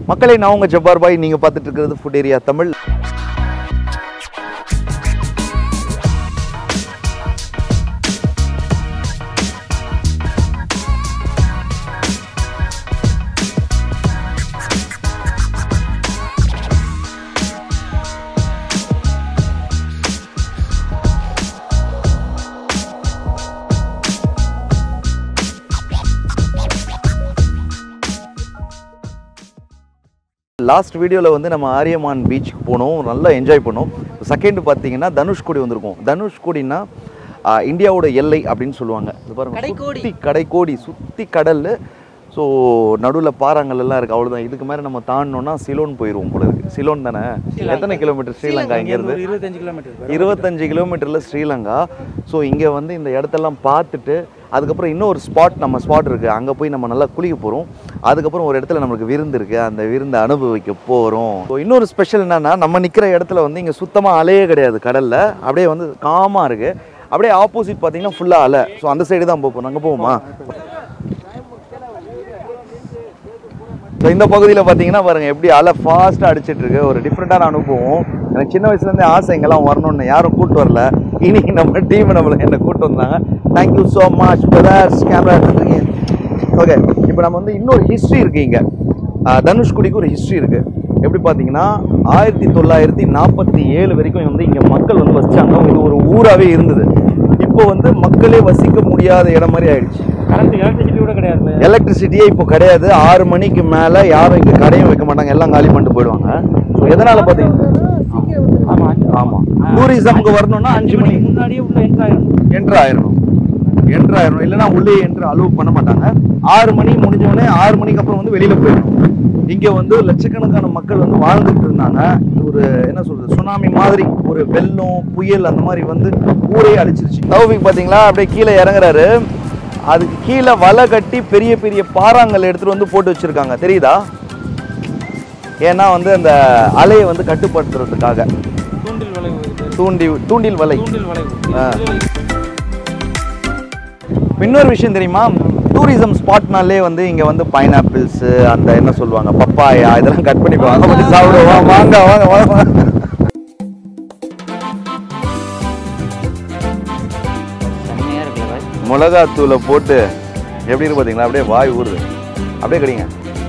மக்களை நான் உங்கள் ஜப்பார் பாய் நீங்கள் பார்த்துட்டு இருக்கிறது ஃபுட் ஏரியா தமிழ் லாஸ்ட் வீடியோவில் வந்து நம்ம ஆரியமான் பீச்சுக்கு போனோம் நல்லா என்ஜாய் பண்ணோம் செகண்ட் பார்த்தீங்கன்னா தனுஷ்கோடி வந்திருக்கோம் தனுஷ்கோடினா ஆ, இந்தியாவோட எல்லை அப்படின்னு சொல்லுவாங்க இது பாருங்க கடைக்கோடி. சுற்றி கடைக்கோடி சுற்றி கடல் ஸோ நடுவில் பாறாங்கல் எல்லாம் இருக்குது அவ்வளோதான் இதுக்கு மேலே நம்ம தாண்டினோம்னா சிலோன் போயிடுவோம் போல இருக்கு சிலோன் தானே எத்தனை கிலோமீட்டர் ஸ்ரீலங்கா இங்கேருந்து ஒரு இருபத்தஞ்சு கிலோமீட்டர் இருபத்தஞ்சு கிலோமீட்டரில் ஸ்ரீலங்கா ஸோ இங்கே வந்து இந்த இடத்தெல்லாம் பார்த்துட்டு அதுக்கப்புறம் இன்னொரு ஸ்பாட் நம்ம ஸ்பாட் இருக்குது அங்கே போய் நம்ம நல்லா குளிக்க போகிறோம் அதுக்கப்புறம் ஒரு இடத்துல நம்மளுக்கு விருந்து இருக்குது அந்த விருந்தை அனுபவிக்க போகிறோம் ஸோ இன்னொரு ஸ்பெஷல் என்னன்னா நம்ம நிற்கிற இடத்துல வந்து இங்கே சுத்தமாக அலையே கிடையாது கடலில் அப்படியே வந்து காமாக இருக்குது அப்படியே ஆப்போசிட் பார்த்தீங்கன்னா ஃபுல்லாக அலை ஸோ அந்த சைடு தான் போக போகிறோம் அங்கே போவோமா ஸோ இந்த பகுதியில் பார்த்தீங்கன்னா பாருங்க எப்படி அலை ஃபாஸ்ட்டாக அடிச்சிட்டு இருக்கு ஒரு டிஃப்ரெண்ட்டான அனுபவம் எனக்கு சின்ன வயசுலேருந்தே ஆசை இங்கெல்லாம் வரணும்னு யாரும் கூட்டு வரல இன்னைக்கு நம்ம டீம் நம்மளை என்ன கூட்டு வந்தாங்க thank you so much brothers camera எடுத்துருக்கீங்க ஓகே இப்போ நம்ம வந்து இன்னொரு ஹிஸ்ட்ரி இருக்கு இங்கே தனுஷ்குடிக்கு ஒரு ஹிஸ்ட்ரி இருக்கு எப்படி பார்த்தீங்கன்னா ஆயிரத்தி தொள்ளாயிரத்தி நாற்பத்தி ஏழு வரைக்கும் வந்து இங்கே மக்கள் வந்து வசிச்சாங்க இது ஒரு ஊராகவே இருந்தது இப்போ வந்து மக்களே வசிக்க முடியாத இடம் மாதிரி ஆயிடுச்சு கரண்ட் எலக்ட்ரிசிட்டி கூட கிடையாது எலக்ட்ரிசிட்டியே இப்போ கிடையாது ஆறு மணிக்கு மேலே யாரும் இங்கே கடையும் வைக்க மாட்டாங்க எல்லாம் காலி பண்ணிட்டு போயிடுவாங்க ஸோ எதனால் பார்த்தீங்கன்னா ஆமா ஆமாம் டூரிசம்க்கு வரணும்னா அஞ்சு மணி முன்னாடியே உள்ள என்ட்ரு ஆயிடும் என்ட்ரு ஆயிடணும் என்ட்ரு ஆயிடணும் இல்லைன்னா உள்ளே என்ட்ரு அலோவ் பண்ண மாட்டாங்க ஆறு மணி முடிஞ்ச உடனே ஆறு மணிக்கு அப்புறம் வந்து வெளியில் போயிடணும் இங்கே வந்து லட்சக்கணக்கான மக்கள் வந்து வாழ்ந்துட்டு இருந்தாங்க இது ஒரு என்ன சொல்றது சுனாமி மாதிரி ஒரு வெள்ளம் புயல் அந்த மாதிரி வந்து ஊரே அடிச்சிருச்சு தௌபிக் பார்த்தீங்களா அப்படியே கீழே இறங்குறாரு அதுக்கு கீழே வலை கட்டி பெரிய பெரிய பாறாங்கல் எடுத்துட்டு வந்து போட்டு வச்சிருக்காங்க தெரியுதா ஏன்னா வந்து அந்த அலையை வந்து கட்டுப்படுத்துறதுக்காக தூண்டில் வளைவு இது. தூண்டி தூண்டில் வலை தூண்டில் வளைவு ஆ. இது- இன்னொரு விஷயம் தெரியுமா டூரிசம் ஸ்பாட்னாலே வந்து இங்க வந்து பைனாப்பிள்ஸ் அந்த என்ன சொல்லுவாங்க பப்பாயா இதெல்லாம் கட் பண்ணி வாங்க பண்ணி சாப்பிடுவோம் வாங்க வாங்க வாங்க வாங்க. செம்மையா இருக்குல்ல பாய்? மிளகாத்தூளை போட்டு எப்படி இருக்கு பாத்தீங்களா அப்படியே வாய் ஊறுது அப்படியே கடிங்க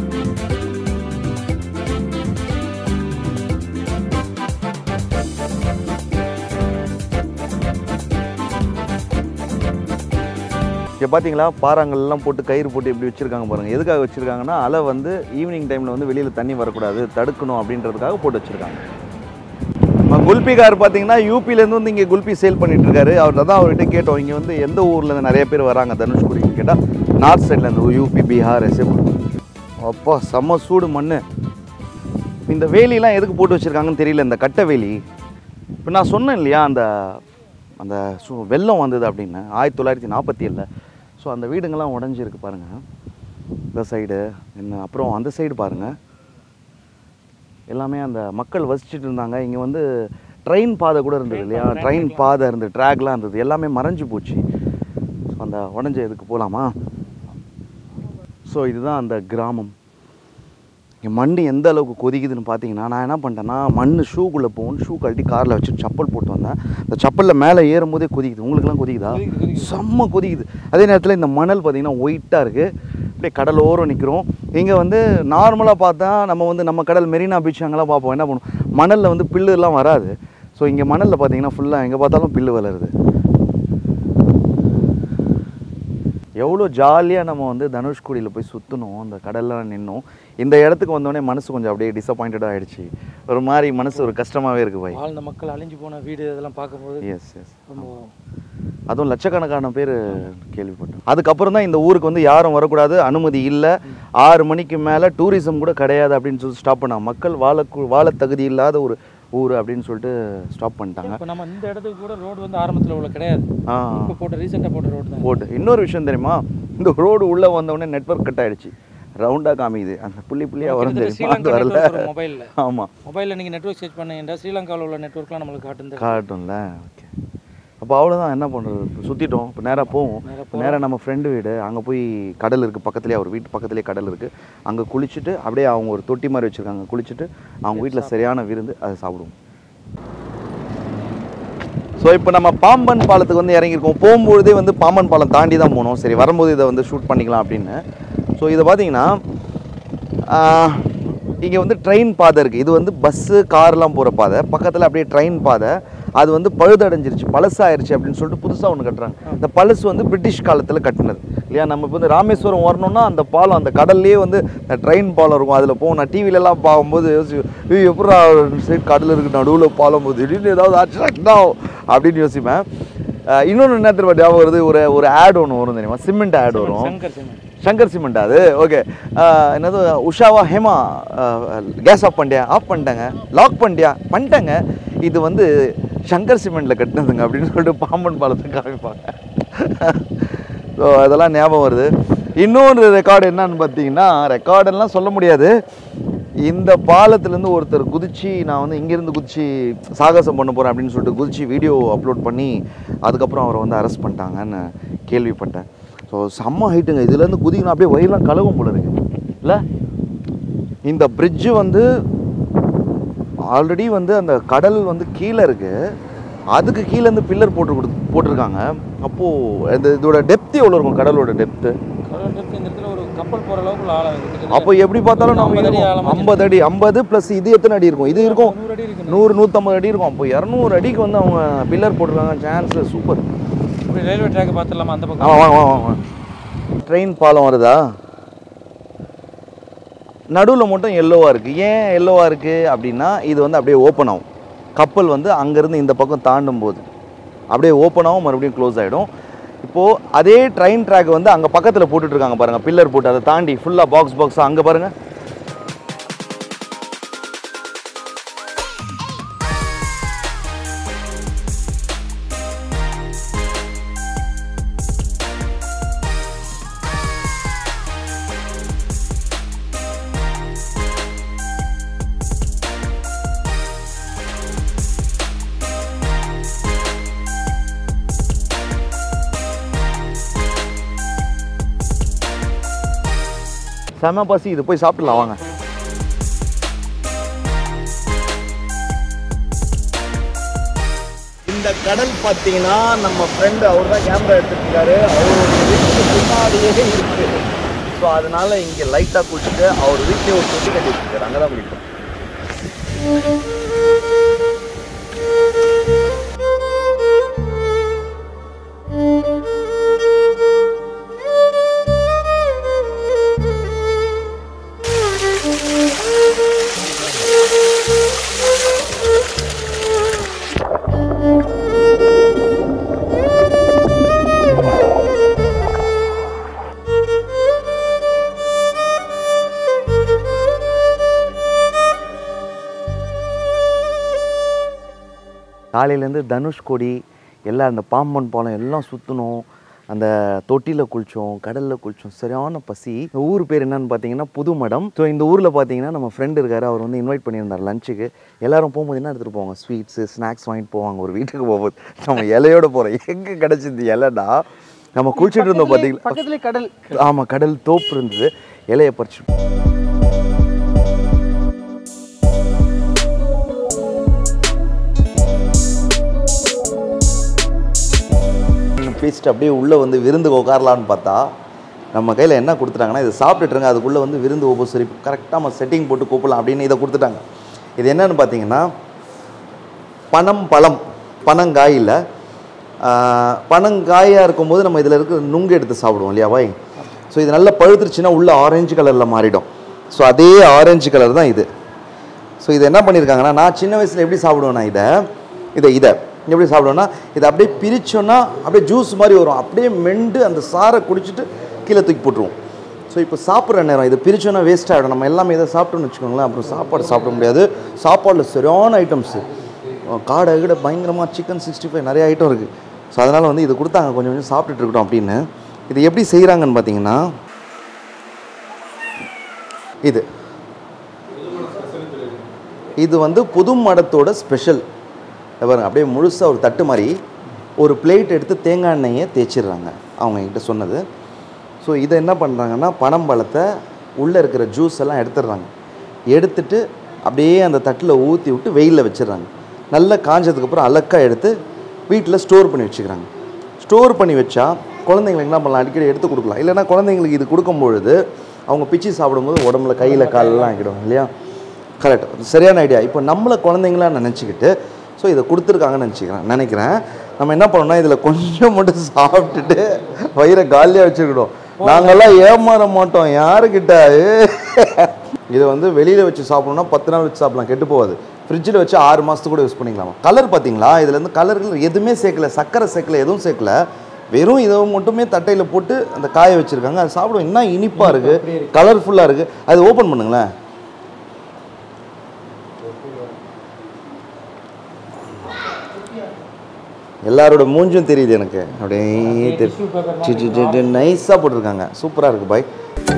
இங்கே பார்த்தீங்களா பாறாங்கல்லாம் போட்டு கயிறு போட்டு எப்படி வச்சுருக்காங்க பாருங்கள் எதுக்காக வச்சுருக்காங்கன்னா அலை வந்து ஈவினிங் டைமில் வந்து வெளியில் தண்ணி வரக்கூடாது தடுக்கணும் அப்படின்றதுக்காக போட்டு வச்சுருக்காங்க நம்ம குல்பிகார் பார்த்தீங்கன்னா யூபிலேருந்து வந்து இங்கே குல்பி சேல் பண்ணிட்டு இருக்காரு அவர் தான் அவர்கிட்ட கேட்டோம் இங்கே வந்து எந்த ஊர்லேருந்து நிறைய பேர் வராங்க தனுஷ்குடிக்கு கேட்டால் நார்த் சைட்லேருந்து யூபி பீகார் எஸ்ஏ அப்பா செம்ம சூடு மண் இந்த வேலிலாம் எதுக்கு போட்டு வச்சுருக்காங்கன்னு தெரியல இந்த கட்டை வேலி இப்போ நான் சொன்னேன் இல்லையா அந்த அந்த சு வெள்ளம் வந்தது அப்படின்னு ஆயிரத்தி தொள்ளாயிரத்தி நாற்பத்தி ஏழில் ஸோ அந்த வீடுங்கள்லாம் உடஞ்சிருக்கு பாருங்கள் இந்த சைடு என்ன அப்புறம் அந்த சைடு பாருங்கள் எல்லாமே அந்த மக்கள் வசிச்சுட்டு இருந்தாங்க இங்கே வந்து ட்ரெயின் பாதை கூட இருந்தது இல்லையா ட்ரெயின் பாதை இருந்தது ட்ராக்லாம் இருந்தது எல்லாமே மறைஞ்சு போச்சு So, அந்த உடஞ்ச இதுக்கு போகலாமா ஸோ இதுதான் அந்த கிராமம் இங்கே மண் எந்த அளவுக்கு கொதிக்குதுன்னு பார்த்தீங்கன்னா நான் என்ன பண்ணிட்டேன்னா மண் ஷூக்குள்ளே போகணும் ஷூ கழட்டி காரில் வச்சு செப்பல் போட்டு வந்தேன் அந்த செப்பலில் மேலே ஏறும்போதே கொதிக்குது உங்களுக்குலாம் கொதிக்குதா கொதிக்குது, கொதிக்குது. செம்ம கொதிக்குது அதே நேரத்தில் இந்த மணல் பார்த்தீங்கன்னா ஒயிட்டாக இருக்குது அப்படியே கடலோரம் நிற்கிறோம் இங்கே வந்து நார்மலாக பார்த்தா நம்ம வந்து நம்ம கடல் மெரினா பீச் அங்கெல்லாம் பார்ப்போம் என்ன பண்ணுவோம் மணலில் வந்து பில்லுலாம் வராது ஸோ இங்கே மணலில் பார்த்தீங்கன்னா ஃபுல்லாக எங்கே பார்த்தாலும் பில்லு வளருது எவ்வளோ ஜாலியாக நம்ம வந்து தனுஷ்கோடியில் போய் சுற்றணும் அந்த கடல்லாம் நின்னோம் இந்த இடத்துக்கு வந்தோடனே மனசு கொஞ்சம் அப்படியே டிசப்பாயிண்டடாக ஆயிடுச்சு ஒரு மாதிரி மனசு ஒரு கஷ்டமாகவே இருக்குது பாய் வாழ்ந்த மக்கள் அழிஞ்சு போன வீடு இதெல்லாம் பார்க்கும்போது எஸ் எஸ் ரொம்ப அதுவும் லட்சக்கணக்கான பேர் கேள்விப்பட்டோம் அதுக்கப்புறம் தான் இந்த ஊருக்கு வந்து யாரும் வரக்கூடாது அனுமதி இல்லை ஆறு மணிக்கு மேலே டூரிசம் கூட கிடையாது அப்படின்னு சொல்லி ஸ்டாப் பண்ணாங்க மக்கள் வாழ வாழ தகுதி இல்லாத ஒரு ஊர் அப்படின்னு சொல்லிட்டு ஸ்டாப் பண்ணிட்டாங்க இப்போ நம்ம இந்த இடத்துக்கு கூட ரோடு வந்து ஆரம்பத்தில் உள்ள கிடையாது ஆ இப்போ போட்ட ரீசெண்டாக போட்ட ரோடு தான் போட்டு இன்னொரு விஷயம் தெரியுமா இந்த ரோடு உள்ளே வந்தவுடனே நெட்வொர்க் கட் ஆயிடுச்சு ரவுண்டாக காமிக்குது அந்த புள்ளி புள்ளியாக வரும் தெரியுமா அது வரல மொபைலில் ஆமாம் மொபைலில் நீங்கள் நெட்வொர்க் சர்ச் பண்ணீங்கன்னா ஸ்ரீலங்காவில் உள்ள நெட்வொர்க்லாம் நம்மளுக்கு காட்டுது காட்டும்ல ஓகே அப்போ அவ்வளோதான் என்ன பண்ணுறது சுற்றிட்டோம் இப்போ நேராக போவோம் நேரா நேராக நம்ம ஃப்ரெண்டு வீடு அங்கே போய் கடல் இருக்குது பக்கத்துலேயே அவர் வீட்டு பக்கத்துலேயே கடல் இருக்குது அங்கே குளிச்சுட்டு அப்படியே அவங்க ஒரு தொட்டி மாதிரி வச்சுருக்காங்க குளிச்சுட்டு அவங்க வீட்டில் சரியான விருந்து அதை சாப்பிடுவோம் ஸோ இப்போ நம்ம பாம்பன் பாலத்துக்கு வந்து இறங்கியிருக்கோம் போகும்பொழுதே வந்து பாம்பன் பாலம் தாண்டி தான் போனோம் சரி வரும்போது இதை வந்து ஷூட் பண்ணிக்கலாம் அப்படின்னு ஸோ இதை பார்த்தீங்கன்னா இங்கே வந்து ட்ரெயின் பாதை இருக்குது இது வந்து பஸ்ஸு கார்லாம் போகிற பாதை பக்கத்தில் அப்படியே ட்ரெயின் பாதை அது வந்து பழுதடைஞ்சிருச்சு பழசாயிருச்சு அப்படின்னு சொல்லிட்டு புதுசாக ஒன்று கட்டுறாங்க இந்த பழசு வந்து பிரிட்டிஷ் காலத்தில் கட்டினது இல்லையா நம்ம இப்போ வந்து ராமேஸ்வரம் வரணும்னா அந்த பாலம் அந்த கடல்லையே வந்து ட்ரெயின் பாலம் இருக்கும் அதில் போகும் நான் டிவிலலாம் பார்க்கும்போது யோசி எப்படா சைடு கடல் இருக்கு நடுவில் பாலம் போகுது திடீர்னு ஏதாவது ஆச்சுன்னா என்ன ஆகும் அப்படின்னு யோசிப்பேன் அஹ் இன்னொன்று என்ன தெரியுமா ஞாபகம் வருது ஒரு ஒரு ஆட் ஒன்று வரும் தெரியுமா சிமெண்ட் ஆட் வரும் சங்கர் சிமெண்ட் சங்கர் சிமெண்ட் அது ஓகே என்னது உஷாவா ஹேமா கேஸ் ஆஃப் பண்ணிட்டியா ஆஃப் பண்ணிட்டாங்க லாக் பண்ணிட்டியா பண்ணிட்டாங்க இது வந்து சங்கர் சிமெண்ட்டில் கட்டினதுங்க அப்படின்னு சொல்லிட்டு பாம்பன் பாலத்தை காமிப்பாங்க ஸோ அதெல்லாம் ஞாபகம் வருது இன்னொரு ரெக்கார்டு என்னன்னு பார்த்தீங்கன்னா ரெக்கார்டெல்லாம் சொல்ல முடியாது இந்த பாலத்துலேருந்து ஒருத்தர் குதிச்சு நான் வந்து இங்கேருந்து குதிச்சு சாகசம் பண்ண போகிறேன் அப்படின்னு சொல்லிட்டு குதிச்சு வீடியோ அப்லோட் பண்ணி அதுக்கப்புறம் அவரை வந்து அரெஸ்ட் பண்ணிட்டாங்கன்னு கேள்விப்பட்டேன் ஸோ செம்ம ஹைட்டுங்க இதுலேருந்து குதிக்கணும் அப்படியே வயிறுலாம் கலவும் போல இருக்கு இல்லை இந்த பிரிட்ஜு வந்து ஆல்ரெடி வந்து அந்த கடல் வந்து கீழே இருக்கு அதுக்கு கீழே இருந்து பில்லர் போட்டு கொடு போட்டிருக்காங்க அப்போது இந்த இதோட டெப்த் எவ்வளோ இருக்கும் கடலோட டெப்த்து கடல் depth இந்த இடத்துல ஒரு கப்பல் போகிற அளவுக்கு ஆழம் இருக்குது அப்போ எப்படி பார்த்தாலும் நம்ம 50 அடி ஆழமா ஐம்பது அடி ஐம்பது ப்ளஸ் இது எத்தனை அடி இருக்கும் இது இருக்கும் நூறு அடி இருக்கு நூறு நூற்றம்பது அடி இருக்கும் அப்போ இரநூறு அடிக்கு வந்து அவங்க பில்லர் போட்டிருக்காங்க சான்ஸ் சூப்பர் இப்படி ரயில்வே ட்ராக் பார்த்துடலாமா அந்த பக்கம் ஆமாம் வாங்க வாங்க வாங்க ட்ரெயின் பாலம் வருதா நடுவில் மட்டும் எல்லோவாக இருக்குது ஏன் எல்லோவாக இருக்குது அப்படின்னா இது வந்து அப்படியே ஓப்பன் ஆகும் கப்பல் வந்து அங்கேருந்து இந்த பக்கம் தாண்டும் போது அப்படியே ஓப்பன் ஆகும் மறுபடியும் க்ளோஸ் ஆகிடும் இப்போது அதே ட்ரெயின் ட்ராக் வந்து அங்கே பக்கத்தில் போட்டுட்ருக்காங்க பாருங்கள் பில்லர் போட்டு அதை தாண்டி ஃபுல்லாக பாக்ஸ் பாக்ஸாக அங்கே பாருங்கள் செம பசி இது போய் சாப்பிடலாம் வாங்க இந்த கடல் பார்த்தீங்கன்னா நம்ம ஃப்ரெண்டு அவர் தான் கேமரா எடுத்துருக்காரு அவருடைய வீட்டுக்கு பின்னாடியே இருக்கு ஸோ அதனால இங்கே லைட்டாக குளிச்சுட்டு அவர் வீட்லேயே ஒரு தொட்டி கட்டி வச்சிருக்காரு அங்கே தான் குளிப்போம் காலையிலேருந்து தனுஷ்கோடி எல்லாம் அந்த பாம்பன் பாலம் எல்லாம் சுற்றணும் அந்த தொட்டியில் குளித்தோம் கடலில் குளித்தோம் சரியான பசி இந்த ஊர் பேர் என்னன்னு பார்த்தீங்கன்னா புதுமடம் ஸோ இந்த ஊரில் பார்த்தீங்கன்னா நம்ம ஃப்ரெண்டு இருக்காரு அவர் வந்து இன்வைட் பண்ணியிருந்தார் லஞ்சுக்கு எல்லாரும் போகும்போது என்ன எடுத்துகிட்டு போவாங்க ஸ்வீட்ஸு ஸ்நாக்ஸ் வாங்கிட்டு போவாங்க ஒரு வீட்டுக்கு போகும்போது நம்ம இலையோட போகிறோம் எங்கே கிடச்சிது இலைனா நம்ம குளிச்சுட்டு இருந்தோம் பார்த்தீங்களா பக்கத்துலேயே கடல் ஆமாம் கடல் தோப்பு இருந்தது இலையை பறிச்சு பேசிட்டு அப்படியே உள்ளே வந்து விருந்துக்கு உட்காரலான்னு பார்த்தா நம்ம கையில் என்ன கொடுத்துட்டாங்கன்னா இதை சாப்பிட்டுட்டுருங்க அதுக்குள்ளே வந்து விருந்து உபசரி கரெக்டாக நம்ம செட்டிங் போட்டு கூப்பிடலாம் அப்படின்னு இதை கொடுத்துட்டாங்க இது என்னன்னு பார்த்தீங்கன்னா பனம் பழம் பனங்காய் இல்லை பனங்காயாக இருக்கும்போது நம்ம இதில் இருக்கிற நுங்கு எடுத்து சாப்பிடுவோம் இல்லையா வாய் ஸோ இது நல்லா பழுத்துருச்சுன்னா உள்ள ஆரஞ்சு கலரில் மாறிடும் ஸோ அதே ஆரஞ்சு கலர் தான் இது ஸோ இது என்ன பண்ணியிருக்காங்கன்னா நான் சின்ன வயசில் எப்படி சாப்பிடுவேன்னா இதை இதை இதை எப்படி சாப்பிடுவேன்னா இதை அப்படியே பிரிச்சோன்னா அப்படியே ஜூஸ் மாதிரி வரும் அப்படியே மெண்டு அந்த சாரை குடிச்சிட்டு கீழே தூக்கி போட்டுருவோம் ஸோ இப்போ சாப்பிட்ற நேரம் இது பிரிச்சோன்னா வேஸ்ட் ஆகிடும் நம்ம எல்லாமே இதை சாப்பிட்டோம்னு வச்சுக்கோங்களேன் அப்புறம் சாப்பாடு சாப்பிட முடியாது சாப்பாடில் சரியான ஐட்டம்ஸு காடை கிட பயங்கரமாக சிக்கன் சிக்ஸ்டி ஃபைவ் நிறைய ஐட்டம் இருக்குது ஸோ அதனால் வந்து இது கொடுத்தாங்க கொஞ்சம் கொஞ்சம் சாப்பிட்டுட்டு இருக்கட்டும் அப்படின்னு இது எப்படி செய்கிறாங்கன்னு பார்த்தீங்கன்னா இது இது வந்து புது மடத்தோட ஸ்பெஷல் பாருங்க அப்படியே முழுசாக ஒரு தட்டு மாதிரி ஒரு பிளேட் எடுத்து தேங்காய் எண்ணெயை தேய்ச்சிடுறாங்க அவங்க என்கிட்ட சொன்னது ஸோ இதை என்ன பண்ணுறாங்கன்னா பனம்பழத்தை உள்ளே இருக்கிற ஜூஸ் எல்லாம் எடுத்துடுறாங்க எடுத்துட்டு அப்படியே அந்த தட்டில் ஊற்றி விட்டு வெயிலில் வச்சிடுறாங்க நல்லா காஞ்சதுக்கப்புறம் அலக்காக எடுத்து வீட்டில் ஸ்டோர் பண்ணி வச்சுக்கிறாங்க ஸ்டோர் பண்ணி வச்சா குழந்தைங்களுக்கு என்ன பண்ணலாம் அடிக்கடி எடுத்து கொடுக்கலாம் இல்லைன்னா குழந்தைங்களுக்கு இது கொடுக்கும் பொழுது அவங்க பிச்சு சாப்பிடும்போது உடம்புல கையில் காலெல்லாம் ஆகிடும் இல்லையா கரெக்ட் சரியான ஐடியா இப்போ நம்மளை குழந்தைங்களா நினச்சிக்கிட்டு ஸோ இதை கொடுத்துருக்காங்கன்னு நினச்சிக்கிறேன் நினைக்கிறேன் நம்ம என்ன பண்ணோம்னா இதில் கொஞ்சம் மட்டும் சாப்பிட்டுட்டு வயிறை காலியாக வச்சுக்கிடும் நாங்கெல்லாம் ஏமாற மாட்டோம் யாருக்கிட்ட இதை வந்து வெளியில் வச்சு சாப்பிடணும்னா பத்து நாள் வச்சு சாப்பிடலாம் கெட்டு போகாது ஃப்ரிட்ஜில் வச்சு ஆறு மாதத்துக்கு கூட யூஸ் பண்ணிக்கலாமா கலர் பார்த்தீங்களா இதில் இருந்து கலர்கள் எதுவுமே சேர்க்கல சக்கரை சேர்க்கல எதுவும் சேர்க்கல வெறும் இதை மட்டுமே தட்டையில் போட்டு அந்த காய வச்சுருக்காங்க அது சாப்பிடும் இன்னும் இனிப்பாக இருக்குது கலர்ஃபுல்லாக இருக்குது அது ஓப்பன் பண்ணுங்களேன் எல்லாரோட மூஞ்சும் தெரியுது எனக்கு அப்படியே tissue paper மாதிரி தெரியுது நைஸாக போட்டிருக்காங்க சூப்பராக இருக்குது பாய்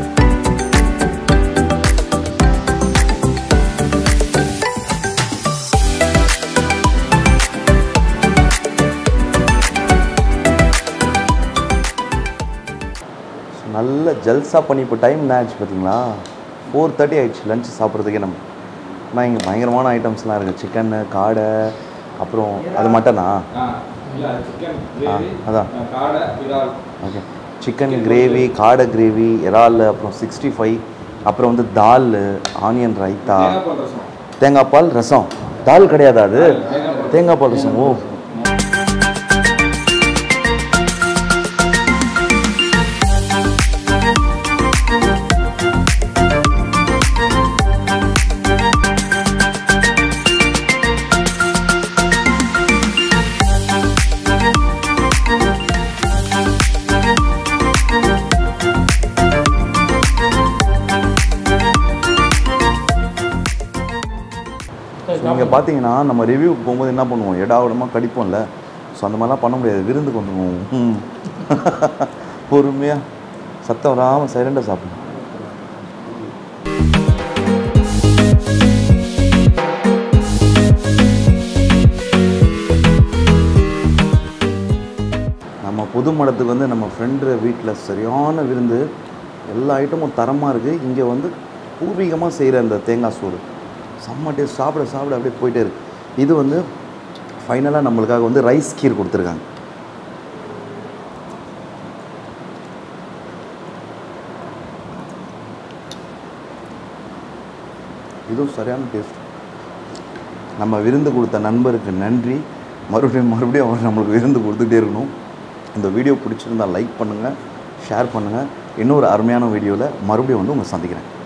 நல்ல ஜல்சா பண்ணி இப்போ டைம் என்ன ஆச்சு பார்த்தீங்களா ஃபோர் தேர்ட்டி ஆயிடுச்சு லஞ்ச் சாப்பிட்றதுக்கே நம்ம ஆனால் இங்கே பயங்கரமான ஐட்டம்ஸ்லாம் இருக்குது சிக்கன்னு காடை அப்புறம் அது மட்டனா ஆ, அதான் காடை விரால் ஓகே சிக்கன் கிரேவி காடை கிரேவி இறால் அப்புறம் சிக்ஸ்டி ஃபைவ் அப்புறம் வந்து தால் ஆனியன் ரைத்தா தேங்காய் பால் ரசம் தால் கிடையாது அது தேங்காய் பால் ரசம் ஓ நீங்கள் பார்த்தீங்கன்னா நம்ம ரிவ்யூக்கு போகும்போது என்ன பண்ணுவோம் எடாவிடமாக கடிப்போம்ல ஸோ அந்த மாதிரிலாம் பண்ண முடியாது விருந்துக்கு வந்துடுவோம் ம். பொறுமையாக சத்தம் வராமல் சைலண்டாக சாப்பிடணும் நம்ம புது மடத்துக்கு வந்து நம்ம ஃப்ரெண்டு வீட்டில் சரியான விருந்து எல்லா ஐட்டமும் தரமாக இருக்குது இங்கே வந்து பூர்வீகமாக செய்கிற அந்த தேங்காய் சோறு செம்ம டேஸ்ட் சாப்பிட சாப்பிட அப்படியே போயிட்டே இருக்கு இது வந்து ஃபைனலாக நம்மளுக்காக வந்து ரைஸ் கீர் கொடுத்துருக்காங்க இதுவும் சரியான டேஸ்ட் நம்ம விருந்து கொடுத்த நண்பருக்கு நன்றி மறுபடியும் மறுபடியும் அவர் நம்மளுக்கு விருந்து கொடுத்துட்டே இருக்கணும் இந்த வீடியோ பிடிச்சிருந்தா லைக் பண்ணுங்கள் ஷேர் பண்ணுங்கள் இன்னொரு அருமையான வீடியோவில் மறுபடியும் வந்து உங்களை சந்திக்கிறேன்